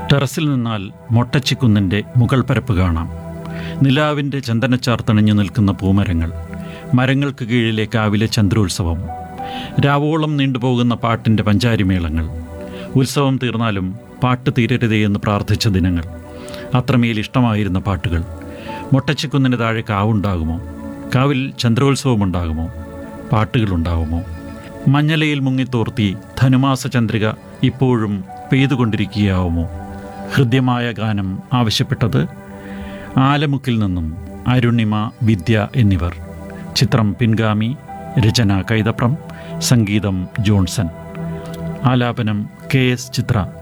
ടെറസിൽ നിന്നാൽ മൊട്ടച്ചിക്കുന്നിൻ്റെ മുകൾ പരപ്പ് കാണാം നിലാവിൻ്റെ ചന്ദനച്ചാർ തണിഞ്ഞു നിൽക്കുന്ന പൂമരങ്ങൾ മരങ്ങൾക്ക് കീഴിലെ കാവിലെ ചന്ദ്രോത്സവം രാവോളം നീണ്ടുപോകുന്ന പാട്ടിൻ്റെ പഞ്ചാരിമേളങ്ങൾ ഉത്സവം തീർന്നാലും പാട്ട് തീരരുതേ എന്ന് പ്രാർത്ഥിച്ച ദിനങ്ങൾ അത്രമേൽ ഇഷ്ടമായിരുന്ന പാട്ടുകൾ മൊട്ടച്ചിക്കുന്നിന് താഴെ കാവുണ്ടാകുമോ കാവിൽ ചന്ദ്രോത്സവമുണ്ടാകുമോ പാട്ടുകളുണ്ടാകുമോ മഞ്ഞലയിൽ മുങ്ങിത്തോർത്തി ധനുമാസ ചന്ദ്രിക ഇപ്പോഴും പെയ്തുകൊണ്ടിരിക്കുകയാവുമോ ഹൃദ്യമായ ഗാനം ആവശ്യപ്പെട്ടത് ആലമുക്കിൽ നിന്നും അരുണിമ വിദ്യ എന്നിവർ ചിത്രം പിൻഗാമി രചന കൈതപ്രം സംഗീതം ജോൺസൺ ആലാപനം കെ എസ് ചിത്ര